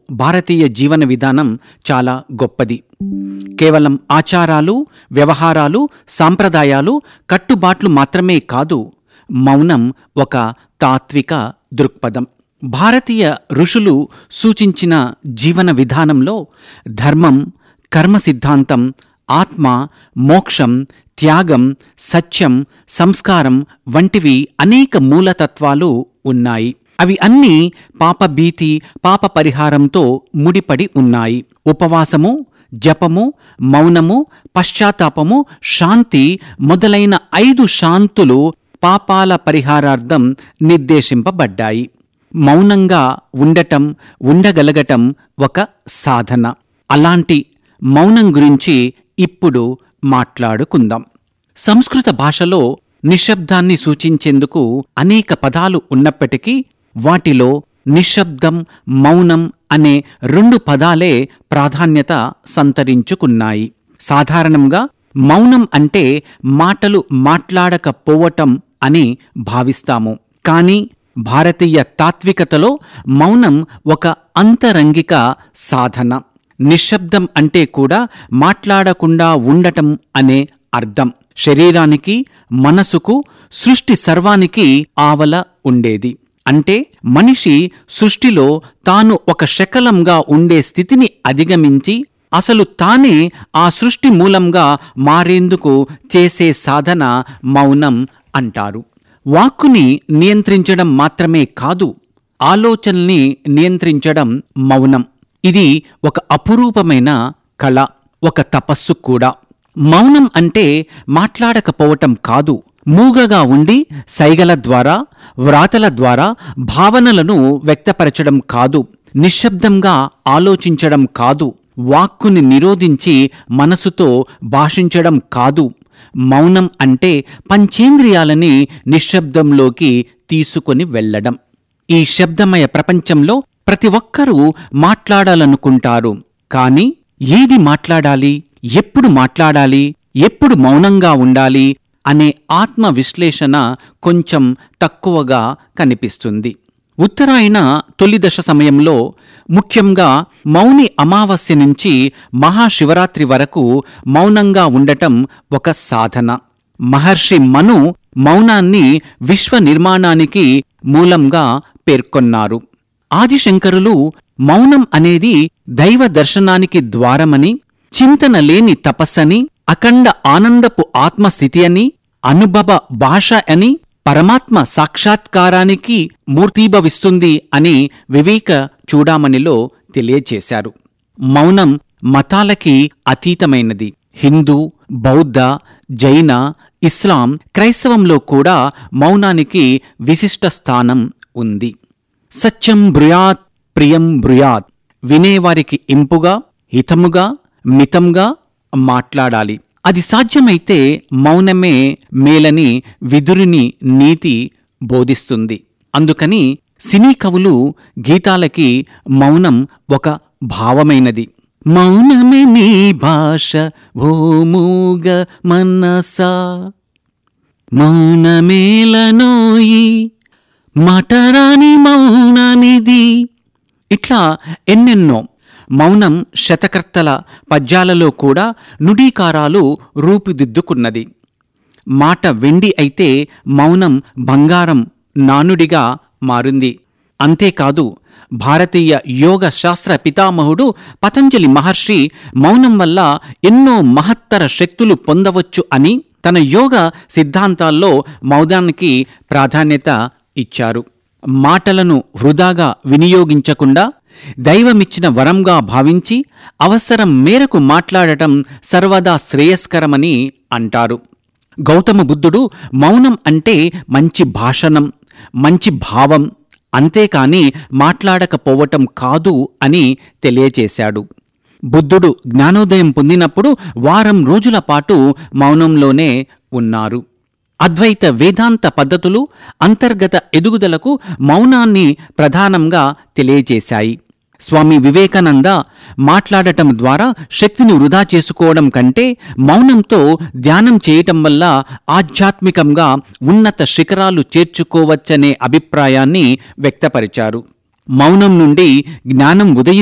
భారతీయ జీవన విధానం చాలా గొప్పది కేవలం ఆచారాలు వ్యవహారాలు సాంప్రదాయాలు కట్టుబాట్లు మాత్రమే కాదు మౌనం ఒక తాత్విక దృక్పథం భారతీయ ఋషులు సూచించిన జీవన విధానంలో ధర్మం కర్మ సిద్ధాంతం ఆత్మ మోక్షం త్యాగం సత్యం సంస్కారం వంటివి అనేక మూలతత్వాలు ఉన్నాయి అవి అన్నీ పాపభీతి పాప పరిహారంతో ముడిపడి ఉన్నాయి ఉపవాసము జపము మౌనము పశ్చాత్తాపము శాంతి మొదలైన ఐదు శాంతులు పాపాల పరిహారార్థం నిర్దేశింపబడ్డాయి మౌనంగా ఉండటం ఉండగలగటం ఒక సాధన అలాంటి మౌనం గురించి ఇప్పుడు మాట్లాడుకుందాం సంస్కృత భాషలో నిశ్శబ్దాన్ని సూచించేందుకు అనేక పదాలు ఉన్నప్పటికీ వాటిలో నిశ్శబ్దం మౌనం అనే రెండు పదాలే ప్రాధాన్యత సంతరించుకున్నాయి సాధారణంగా మౌనం అంటే మాటలు మాట్లాడకపోవటం అని భావిస్తాము కానీ భారతీయ తాత్వికతలో మౌనం ఒక అంతరంగిక సాధన నిశ్శబ్దం అంటే కూడా మాట్లాడకుండా ఉండటం అనే అర్థం శరీరానికి మనసుకు సృష్టి సర్వానికి ఆవల ఉండేది అంటే మనిషి సృష్టిలో తాను ఒక శకలంగా ఉండే స్థితిని అధిగమించి అసలు తానే ఆ సృష్టి మూలంగా మారేందుకు చేసే సాధన మౌనం అంటారు వాక్కుని నియంత్రించడం మాత్రమే కాదు ఆలోచనల్ని నియంత్రించడం మౌనం ఇది ఒక అపురూపమైన కళ ఒక తపస్సు కూడా మౌనం అంటే మాట్లాడకపోవటం కాదు మూగగా ఉండి సైగల ద్వారా వ్రాతల ద్వారా భావనలను వ్యక్తపరచడం కాదు నిశ్శబ్దంగా ఆలోచించడం కాదు వాక్కుని నిరోధించి మనసుతో భాషించడం కాదు మౌనం అంటే పంచేంద్రియాలని నిశ్శబ్దంలోకి తీసుకొని వెళ్ళడం ఈ శబ్దమయ ప్రపంచంలో ప్రతి ఒక్కరూ మాట్లాడాలనుకుంటారు కాని ఏది మాట్లాడాలి ఎప్పుడు మాట్లాడాలి ఎప్పుడు మౌనంగా ఉండాలి అనే ఆత్మ విశ్లేషణ కొంచెం తక్కువగా కనిపిస్తుంది ఉత్తరాయణ తొలి దశ సమయంలో ముఖ్యంగా మౌని అమావాస్య నుంచి మహాశివరాత్రి వరకు మౌనంగా ఉండటం ఒక సాధన మహర్షి మను మౌనాన్ని విశ్వ నిర్మాణానికి మూలంగా పేర్కొన్నారు ఆదిశంకరులు మౌనం అనేది దైవ దర్శనానికి ద్వారమని చింతన లేని తపస్సని అఖండ ఆనందపు ఆత్మస్థితి అని అనుభవ భాష అని పరమాత్మ సాక్షాత్కారానికి మూర్తీభవిస్తుంది అని వివేక చూడామణిలో తెలియచేశారు మౌనం మతాలకి అతీతమైనది హిందూ బౌద్ధ జైన ఇస్లాం క్రైస్తవంలో కూడా మౌనానికి విశిష్ట స్థానం ఉంది సత్యం బ్రుయాత్ ప్రియం బ్రుయాత్ వినేవారికి ఇంపుగా హితముగా మితంగా మాట్లాడాలి అది సాధ్యమైతే మౌనమే మేలని విదురుని నీతి బోధిస్తుంది అందుకని సినీ కవులు గీతాలకి మౌనం ఒక భావమైనది మౌనమే నీ భాష ఓ మూగ మనసా మౌనమేలనోయి మటరాని మౌనమిది ఇట్లా ఎన్నెన్నో మౌనం శతకర్తల పద్యాలలో కూడా నుడీకారాలు రూపుదిద్దుకున్నది మాట వెండి అయితే మౌనం బంగారం నానుడిగా మారింది అంతేకాదు భారతీయ యోగ శాస్త్ర పితామహుడు పతంజలి మహర్షి మౌనం వల్ల ఎన్నో మహత్తర శక్తులు పొందవచ్చు అని తన యోగ సిద్ధాంతాల్లో మౌనానికి ప్రాధాన్యత ఇచ్చారు మాటలను వృధాగా వినియోగించకుండా దైవమిచ్చిన వరంగా భావించి అవసరం మేరకు మాట్లాడటం సర్వదా శ్రేయస్కరమని అంటారు గౌతమ బుద్ధుడు మౌనం అంటే మంచి భాషణం మంచి భావం అంతేకాని మాట్లాడకపోవటం కాదు అని తెలియచేశాడు బుద్ధుడు జ్ఞానోదయం పొందినప్పుడు వారం రోజుల పాటు మౌనంలోనే ఉన్నారు అద్వైత వేదాంత పద్ధతులు అంతర్గత ఎదుగుదలకు మౌనాన్ని ప్రధానంగా తెలియజేశాయి స్వామి వివేకానంద మాట్లాడటం ద్వారా శక్తిని వృధా చేసుకోవడం కంటే మౌనంతో ధ్యానం చేయటం వల్ల ఆధ్యాత్మికంగా ఉన్నత శిఖరాలు చేర్చుకోవచ్చనే అభిప్రాయాన్ని వ్యక్తపరిచారు మౌనం నుండి జ్ఞానం ఉదయి